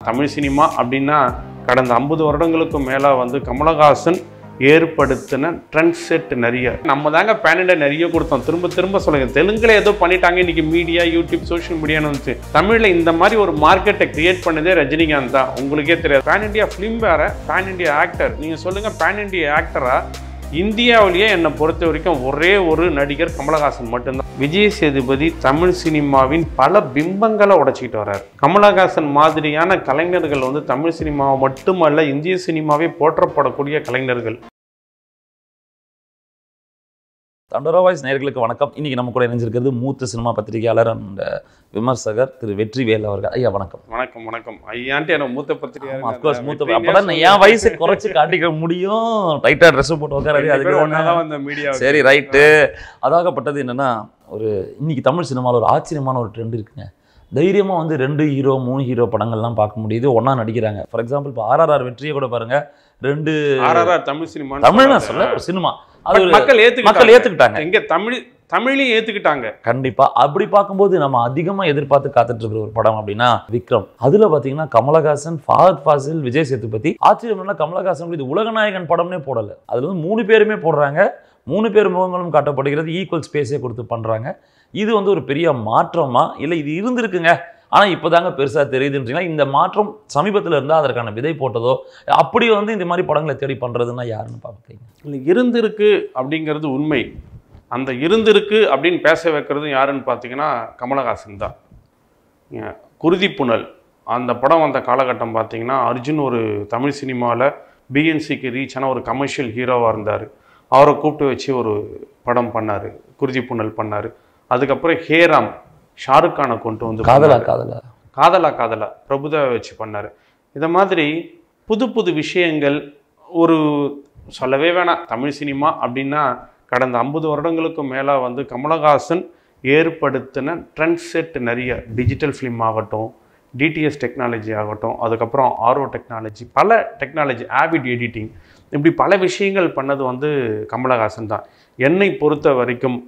Tamil cinema அப்படின்னா கடந்த ஐம்பது வருடங்களுக்கும் மேலே வந்து கமலஹாசன் ஏற்படுத்தின ட்ரெண்ட் செட் நிறைய நம்ம தாங்க பேனண்டை நிறைய கொடுத்தோம் திரும்ப திரும்ப சொல்லுங்க தெலுங்குல ஏதோ பண்ணிட்டாங்க இன்னைக்கு மீடியா யூடியூப் சோஷியல் மீடியான்னு வந்துச்சு தமிழில் இந்த மாதிரி ஒரு மார்க்கெட்டை கிரியேட் பண்ணதே ரஜினிகாந்த் தான் உங்களுக்கே தெரியாது பேன் இண்டியா ஃபிலிம் வேற பேன் இண்டியா ஆக்டர் நீங்கள் சொல்லுங்க பேன் இண்டியா ஆக்டரா இந்தியாவிலேயே என்னை பொறுத்த வரைக்கும் ஒரே ஒரு நடிகர் கமலஹாசன் மட்டும்தான் விஜய் சேதுபதி தமிழ் சினிமாவின் பல பிம்பங்களை உடைச்சிக்கிட்டு வர்றார் கமலஹாசன் மாதிரியான கலைஞர்கள் வந்து தமிழ் சினிமாவை மட்டுமல்ல இந்திய சினிமாவே போற்றப்படக்கூடிய கலைஞர்கள் தண்டோரா வாய்ஸ் நேயர்களுக்கு வணக்கம் இன்னைக்கு நம்ம கூட இணைஞ்சிருக்கிறது மூத்த சினிமா பத்திரிகையாளர் அண்ட் விமர்சகர் திரு வெற்றிவேல் அவர்கள் ஐயா வணக்கம் வணக்கம் வணக்கம் ஐயான்ட்டு எனக்கு மூத்த பத்திரிகையாளர் அப்கோர்ஸ் மூத்த அப்பதான் நான் என் வயசை குறைச்சு காட்டிக்க முடியும் டைட்டா ட்ரெஸ் போட்டு உட்காரது அதுக்கு ஒண்ணு வந்த மீடியா சரி ரைட்டு அதாகப்பட்டது என்னன்னா ஒரு இன்னைக்கு தமிழ் சினிமாவில் ஒரு ஆச்சரியமான ஒரு ட்ரெண்ட் இருக்குங்க தைரியமாக வந்து ரெண்டு ஹீரோ மூணு ஹீரோ படங்கள்லாம் பார்க்க முடியுது ஒன்றா நடிக்கிறாங்க ஃபார் எக்ஸாம்பிள் இப்போ ஆர்ஆர்ஆர் வெற்றியை கூட பாருங்க ரெண்டு ஆர்ஆர்ஆர் தமிழ் சினிமா தமிழ் நான் சொல்ல ஒரு சினிமா அது ஒரு மக்கள் ஏத்துக்கிட்டாங்க மக்கள் ஏத்துக்கிட்டாங்க எங்க தமிழ் தமிழையும் ஏத்துக்கிட்டாங்க கண்டிப்பா அப்படி பார்க்கும்போது நம்ம அதிகமா எதிர்பார்த்து காத்துட்டு இருக்கிற ஒரு படம் அப்படின்னா விக்ரம் அதுல பாத்தீங்கன்னா கமலஹாசன் ஃபாத் ஃபாசில் விஜய் சேதுபதி ஆச்சரியம் என்ன கமலஹாசன் இது உலகநாயகன் படம்னே போடல அதுல வந்து மூணு பேருமே போடுறாங்க மூணு பேர் முகங்களும் காட்டப்படுகிறது ஈக்குவல் ஸ்பேஸே கொடுத்து பண்றாங்க இது வந்து ஒரு பெரிய மாற்றமா இல்ல இது இருந்திருக்குங்க ஆனா இப்போதாங்க பெருசா தெரியுதுன்றீங்களா இந்த மாற்றம் சமீபத்துல இருந்தா அதற்கான விதை போட்டதோ அப்படி வந்து இந்த மாதிரி படங்களை தேடி பண்றதுன்னா யாருன்னு பார்ப்பீங்க இல்லை இருந்திருக்கு அப்படிங்கிறது உண்மை அந்த இருந்திருக்கு அப்படின்னு பேச வைக்கிறது யாருன்னு பார்த்தீங்கன்னா கமலஹாசன் தான் ஏன், குருதி புனல் அந்த படம் வந்த காலகட்டம் பார்த்தீங்கன்னா அர்ஜுன் ஒரு தமிழ் சினிமாவில் பிஎன்சிக்கு ரீச் ஆன ஒரு கமர்ஷியல் ஹீரோவாக இருந்தார் அவரை கூப்பிட்டு வச்சு ஒரு படம் பண்ணார் குருதி புனல் பண்ணார் அதுக்கப்புறம் ஹேராம் ஷாருக் கானை கொண்டு வந்து காதலா பண்ணாரு. காதலா காதலா காதலா பிரபுதேவா வச்சு பண்ணார் இதை மாதிரி புது புது விஷயங்கள் ஒரு சொல்லவே வேணாம் தமிழ் சினிமா அப்படின்னா கடந்த ஐம்பது வருடங்களுக்கும் மேலே வந்து கமலஹாசன் ஏற்படுத்தின ட்ரெண்ட் செட் நிறைய டிஜிட்டல் ஃபிலிம் ஆகட்டும் டிடிஎஸ் டெக்னாலஜி ஆகட்டும் அதுக்கப்புறம் ஆர்ஓ டெக்னாலஜி பல டெக்னாலஜி ஆவிட் எடிட்டிங் இப்படி பல விஷயங்கள் பண்ணது வந்து கமலஹாசன் தான் என்னை பொறுத்த வரைக்கும்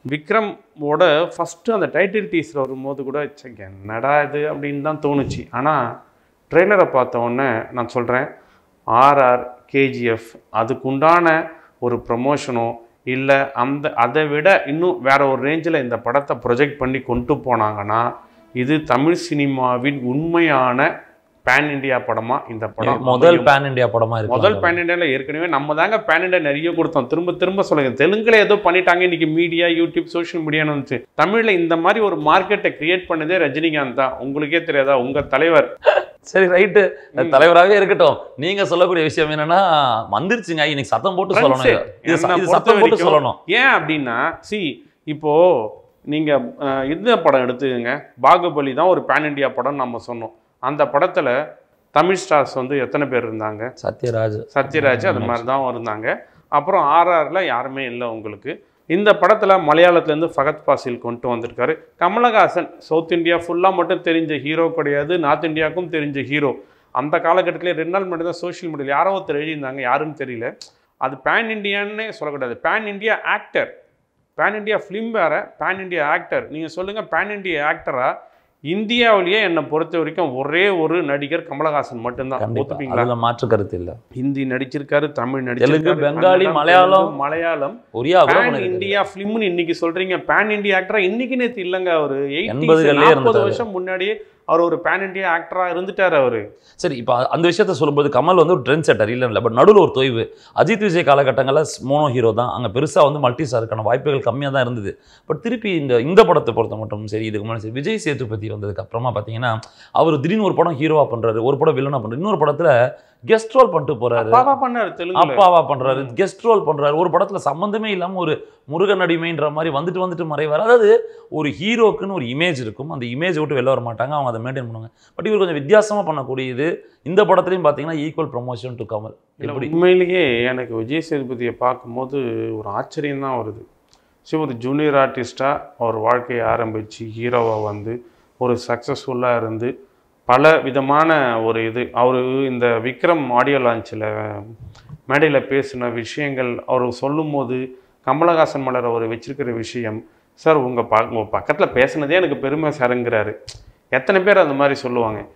விக்ரமோட ஃபஸ்ட்டு அந்த டைட்டில் டீஸர் வரும்போது கூட ச்சே, என்னடா இது அப்படின்னு தான் தோணுச்சு ஆனால் ட்ரெய்லரை பார்த்த உடனே நான் சொல்கிறேன் ஆர்ஆர் கேஜிஎஃப் அதுக்குண்டான ஒரு ப்ரமோஷனோ இல்லை அந்த அதை விட இன்னும் வேற ஒரு ரேஞ்சில் இந்த படத்தை ப்ரொஜெக்ட் பண்ணி கொண்டு போனாங்கன்னா இது தமிழ் சினிமாவின் உண்மையான பேன் இண்டியா படமா இந்த படம் முதல் அமையும். பேன் இந்தியா படமா இருக்கு முதல் பேன் இண்டியாவில் ஏற்கனவே நம்ம தாங்க பேன் இண்டியா நிறைய கொடுத்தோம் திரும்ப திரும்ப சொல்லுங்க தெலுங்குல ஏதோ பண்ணிட்டாங்க இன்னைக்கு மீடியா யூடியூப் சோஷியல் மீடியான்னு வந்துச்சு தமிழ்ல இந்த மாதிரி ஒரு மார்க்கெட்டை கிரியேட் பண்ணதே ரஜினிகாந்த் தான் உங்களுக்கே தெரியாதா உங்க தலைவர் சரி ரைட்டு ம். தலைவராகவே இருக்கட்டும் நீங்க சொல்லக்கூடிய விஷயம் என்னன்னா வந்துருச்சுங்க இன்னைக்கு சத்தம் போட்டு Friends, சொல்லணும் இதை. இது ச- என்னை இது பொறுத்த சத்தம் போட்டு வரைக்கும் சொல்லணும் ஏன் அப்படின்னா சி இப்போ நீங்க அஹ், இந்த படம் எடுத்துக்கங்க பாகுபலி தான் ஒரு பேன் இண்டியா படம் நம்ம சொன்னோம் அந்த படத்துல தமிழ் ஸ்டார்ஸ் வந்து எத்தனை பேர் இருந்தாங்க சத்யராஜ் சத்யராஜ் அது மாதிரி தான் இருந்தாங்க அப்புறம் ஆர்ஆர்ல யாருமே இல்லை உங்களுக்கு இந்த படத்தில் மலையாளத்துலேருந்து ஃபகத் ஃபாசில் கொண்டு வந்திருக்காரு கமலஹாசன் சவுத் இந்தியா ஃபுல்லாக மட்டும் தெரிஞ்ச ஹீரோ கிடையாது நார்த் இந்தியாவுக்கும் தெரிஞ்ச ஹீரோ அந்த காலகட்டத்திலே ரெண்டு நாள் மட்டும் தான் சோஷியல் மீடியாவில் யாரோ ஒருத்தர் எழுதியிருந்தாங்க யாருன்னு தெரியல அது பேன் இண்டியான்னு சொல்லக்கூடாது pan India actor pan India film வேற பேன் இண்டியா ஆக்டர் நீங்கள் சொல்லுங்கள் பேன் இண்டியா ஆக்டரா இந்தியாவிலேயே என்னை பொறுத்த வரைக்கும் ஒரே ஒரு நடிகர் கமலஹாசன் மட்டும்தான் கண்டிப்பா ஒத்துப்பீங்களா அதுல மாற்று கருத்து இல்ல ஹிந்தி நடிச்சிருக்காரு தமிழ் தெலுங்கு, நடிச்சிருக்காரு பெங்காலி, கன்னடம், மலையாளம். தெலுங்கு, மலையாளம் ஒரியா கூட பேன் பண்ணிருக்காரு. இந்தியா ஃபிலிம்னு இன்னைக்கு சொல்றீங்க பேன் இந்தியா ஆக்டரா இன்னைக்கு நேத்து இல்லங்க அவரு எண்பதுகள்லயே நாற்பது இருந்துட்டாரு. வருஷம் முன்னாடியே அவர் ஒரு பேன் இந்தியா ஆக்டரா இருந்துட்டாரு அவரு சரி இப்போ அந்த விஷயத்த சொல்லும்போது கமல் வந்து ஒரு ட்ரெண்ட் செட்டர் இல்லை இல்லை பட் நடுவில் ஒரு தொய்வு அஜித் விஜய் காலகட்டங்களில் மோனோ ஹீரோ தான் அங்கே பெருசாக வந்து மல்டி ஸ்டாருக்கான வாய்ப்புகள் கம்மியாக தான் இருந்தது பட் திருப்பி இந்த இந்த படத்தை பொறுத்த மட்டும் சரி இதுக்கு முன்னாடி சரி விஜய் சேதுபதி வந்ததுக்கு அப்புறமா பார்த்தீங்கன்னா அவர் திடீர்னு ஒரு படம் ஹீரோவாக பண்ணுறாரு ஒரு படம் வில்லனாக பண்ணுறாரு இன்னொரு படத்தில் கெஸ்ட் ரோல் பண்ணிட்டு போறாரு அப்பாவா பண்ணாரு தெலுங்குல அப்பாவா பண்றாரு கெஸ்ட் ரோல் பண்றாரு ஒரு படத்துல சம்பந்தமே இல்லாம ஒரு முருகன் அடிமைன்ற மாதிரி வந்துட்டு வந்துட்டு மறைவார் அதாவது ஒரு ஹீரோக்குன்னு ஒரு இமேஜ் இருக்கும் அந்த இமேஜ் விட்டு வெளில வர மாட்டாங்க அவங்க அதை மெயின்டைன் பண்ணுவாங்க பட் இவர் கொஞ்சம் வித்தியாசமா பண்ணக்கூடியது இந்த படத்துலையும் பார்த்தீங்கன்னா ஈக்குவல் ப்ரொமோஷன் டு கமல் இல்ல, எப்படி உண்மையிலேயே எனக்கு விஜய் சேதுபதியை பார்க்கும்போது ஒரு ஆச்சரியம் தான் வருது சரி ஒரு ஜூனியர் ஆர்டிஸ்டாக அவர் வாழ்க்கையை ஆரம்பித்து ஹீரோவாக வந்து ஒரு சக்ஸஸ்ஃபுல்லாக இருந்து பல விதமான ஒரு இது அவர் இந்த விக்ரம் ஆடியோ லான்ச்சில் மேடையில் பேசின விஷயங்கள் அவர் சொல்லும்போது கமலஹாசன் மலர் அவர் வச்சிருக்கிற விஷயம் சார் உங்கள் ப உங்கள் பக்கத்தில் பேசுனதே எனக்கு பெருமை சாருங்கிறாரு எத்தனை பேர் அந்த மாதிரி சொல்லுவாங்க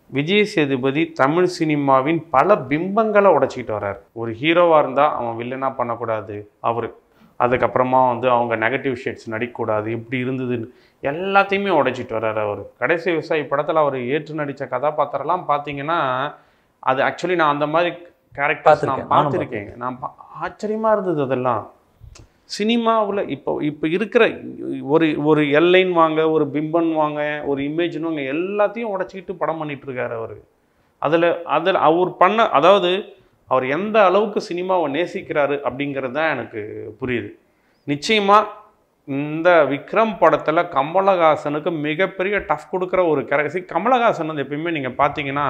விஜய் சேதுபதி தமிழ் சினிமாவின் பல பிம்பங்களை உடைச்சிக்கிட்டு வர்றார் ஒரு ஹீரோவாக இருந்தால் அவன் வில்லனாக பண்ணக்கூடாது அவர் அதுக்கப்புறமா வந்து அவங்க நெகட்டிவ் ஷேட்ஸ் நடிக்கக்கூடாது இப்படி இருந்ததுன்னு எல்லாத்தையுமே உடைச்சிட்டு வர்றாரு அவர் கடைசி விவசாயி படத்தில் அவர் ஏற்று நடித்த கதாபாத்திரம்லாம் பார்த்தீங்கன்னா அது ஆக்சுவலி நான் அந்த மாதிரி கேரக்டர்ஸ் நான் பார்த்திருக்கேன், நானும் பார்த்துருக்கேன் நான் பா- ஆச்சரியமா இருந்தது அதெல்லாம் சினிமாவில் இப்போ இப்போ இருக்கிற ஒரு ஒரு எல்லைன் வாங்க ஒரு பிம்பன் வாங்க ஒரு இமேஜ்னு வாங்க எல்லாத்தையும் உடச்சிக்கிட்டு படம் பண்ணிட்டு இருக்காரு அவர் அதில் அதில் அவர் பண்ண அதாவது அவர் எந்த அளவுக்கு சினிமாவை நேசிக்கிறாரு அப்படிங்கிறது தான் எனக்கு புரியுது நிச்சயமாக இந்த விக்ரம் படத்தில் கமலஹாசனுக்கு மிகப்பெரிய டஃப் கொடுக்குற ஒரு கேரக்டர் கமலஹாசன் வந்து எப்பயுமே நீங்கள் பார்த்தீங்கன்னா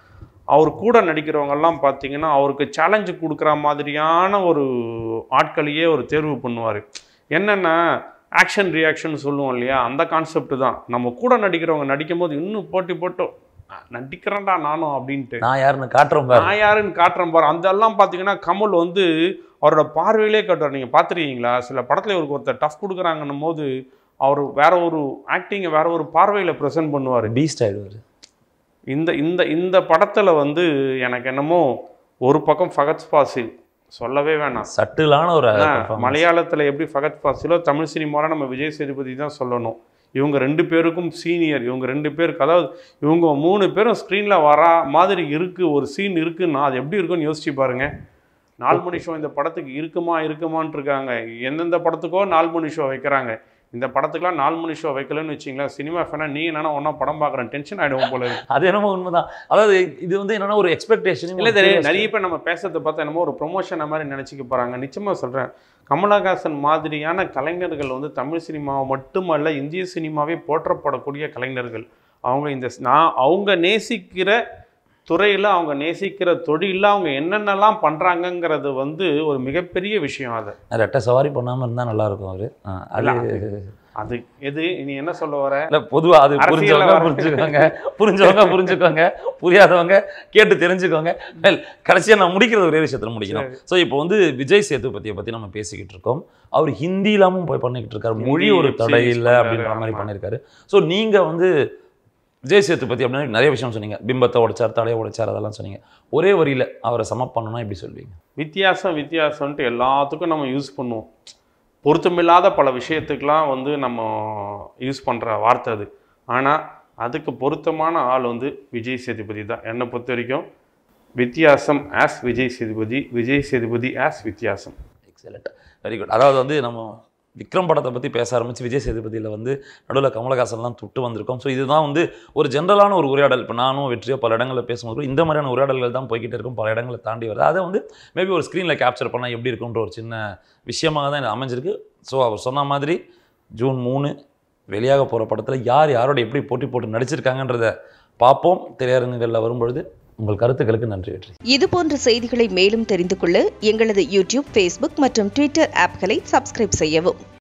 அவர் கூட நடிக்கிறவங்கெல்லாம் பார்த்தீங்கன்னா அவருக்கு சேலஞ்சு கொடுக்குற மாதிரியான ஒரு ஆட்களையே ஒரு தேர்வு பண்ணுவார் என்னென்னா ஆக்ஷன் ரியாக்ஷன் சொல்லுவோம் இல்லையா அந்த கான்செப்ட் தான் நம்ம கூட நடிக்கிறவங்க நடிக்கும்போது இன்னும் போட்டி போட்டு "நான் நடிக்கிறேன்டா நானும் அப்படின்ட்டு நான் யாருன்னு காட்டுறோம் பாரு நான் யாருன்னு காட்டுறேன் பாரு அந்த எல்லாம் பார்த்தீங்கன்னா கமல் வந்து அவரோட பார்வையிலே காட்டுவார் நீங்கள் பார்த்துருக்கீங்களா சில படத்தில் இவருக்கு ஒருத்தர் டஃப் கொடுக்குறாங்கன்னும் போது அவர் வேற ஒரு ஆக்டிங்கை வேற ஒரு பார்வையில் ப்ரெசென்ட் பண்ணுவார் பீஸ்ட் ஆயிடுவாரு இந்த இந்த இந்த படத்தில் வந்து எனக்கு என்னமோ ஒரு பக்கம் ஃபகத் ஃபாசில் சொல்லவே வேணாம் சட்டிலான ஒரு ஆனா, performance. மலையாளத்துல எப்படி ஃபகத் ஃபாசிலோ தமிழ் சினிமாவில் நம்ம விஜய் சேதுபதி தான் சொல்லணும் இவங்க ரெண்டு பேருக்கும் சீனியர் இவங்க ரெண்டு பேருக்கு அதாவது இவங்க மூணு பேரும் ஸ்க்ரீனில் வரா மாதிரி இருக்கு ஒரு சீன் இருக்குன்னா அது எப்படி இருக்குன்னு யோசிச்சு பாருங்க நாலு மணி ஷோ இந்த படத்துக்கு இருக்குமா இருக்குமான்னு இருக்காங்க எந்தெந்த படத்துக்கோ நாலு மணி ஷோ வைக்கிறாங்க இந்த படத்துக்குலாம் நாலு மணி ஷோ வைக்கலன்னு வச்சிங்களேன் சினிமா ஃபேனா நீ என்னன்னா ஒன்றா படம் பார்க்குறேன் டென்ஷன் ஆகிடுவோம் போல இருக்கு. அது என்னமோ உண்மைதான் அதாவது இது வந்து என்னன்னா ஒரு எக்ஸ்பெக்டேஷன் இல்லை தெரியும் நிறைய பேர் நம்ம பேசுறதை பார்த்தா என்னமோ ஒரு ப்ரொமோஷன் மாதிரி நினச்சிக்க போகிறாங்க நிச்சயமாக சொல்கிறேன் கமலஹாசன் மாதிரியான கலைஞர்கள் வந்து தமிழ் சினிமாவை மட்டுமல்ல இந்திய சினிமாவே போற்றப்படக்கூடிய கலைஞர்கள் அவங்க இந்த ஸ்- நான் அவங்க நேசிக்கிற துறையில் அவங்க நேசிக்கிற தொழிலில் அவங்க என்னென்னலாம் பண்ணுறாங்கங்கிறது வந்து ஒரு மிகப்பெரிய விஷயம் அது ரெட்டை சவாரி பண்ணாம இருந்தா நல்லா இருக்கும் அவரு ஆ, அது அது எது நீ என்ன சொல்ல வர இல்ல பொதுவா அது அரசியல்ல புரிஞ்சவங்க வர- புரிஞ்சுக்கோங்க புரிஞ்சவங்க புரிஞ்சுக்கோங்க புரியாதவங்க கேட்டு தெரிஞ்சுக்கோங்க வெல் கடைசியா நான் முடிக்கிறது ஒரே விஷயத்துல முடிக்கணும் ஸோ இப்போ வந்து விஜய் சேதுபதியை பத்தி நம்ம பேசிக்கிட்டு இருக்கோம் அவர் ஹிந்திலாமும் போய் பண்ணிக்கிட்டு இருக்காரு மொழி ஹிந்தி ஒரு web தடை series இல்லை பண்றாரு, அப்படின்ற மாதிரி ஆமா. பண்ணியிருக்காரு ஸோ நீங்க வந்து விஜய் சேதுபதி அப்படின்னு நிறைய விஷயம் சொன்னீங்க பிம்பத்தை உடைச்சார் தலையை உடைச்சார் அதெல்லாம் சொன்னீங்க ஒரே வரியில அவரை சமப் பண்ணணும்னா எப்படி சொல்வீங்க வித்தியாசம் வித்தியாசம்ன்ட்டு எல்லாத்துக்கும் நம்ம யூஸ் பண்ணுவோம் பொருத்தமில்லாத பல விஷயத்துக்கெலாம் வந்து நம்ம யூஸ் பண்ணுற வார்த்தை அது ஆனால் அதுக்கு பொருத்தமான ஆள் வந்து விஜய் சேதுபதி தான் என்னை பொறுத்த வரைக்கும் வித்தியாசம் ஆஸ் விஜய் சேதுபதி விஜய் சேதுபதி ஆஸ் வித்தியாசம் எக்ஸலண்ட் வெரி குட் அதாவது வந்து நம்ம விக்ரம் படத்தை பற்றி பேச ஆரம்பிச்சு விஜய் சேதுபதியில் வந்து நடுவில் கமலஹாசன்லாம் தொட்டு வந்திருக்கோம் ஸோ இதுதான் வந்து ஒரு ஜென்ரலான ஒரு உரையாடல் இப்போ நானும் வெற்றியோ பல இடங்களில் பேசும்போது கூட இந்த மாதிரியான உரையாடல்கள் தான் போய்கிட்டு இருக்கும் பல இடங்களை தாண்டி வருது அதை வந்து மேபி ஒரு ஸ்க்ரீனில் கேப்சர் பண்ணால் எப்படி இருக்குன்ற ஒரு சின்ன விஷயமாக தான் இது அமைஞ்சிருக்கு ஸோ அவர் சொன்ன மாதிரி ஜூன் மூணு வெளியாக போகிற படத்தில் யார் யாரோட எப்படி போட்டி போட்டு நடிச்சிருக்காங்கன்றத பார்ப்போம் திரையரங்குகளில் வரும்பொழுது உங்கள் கருத்துக்களுக்கு நன்றி வெற்றி இது போன்ற செய்திகளை மேலும் தெரிந்து கொள்ள எங்களது யூடியூப் ஃபேஸ்புக் மற்றும் ட்விட்டர் ஆப்களை சப்ஸ்கிரைப் செய்யவும்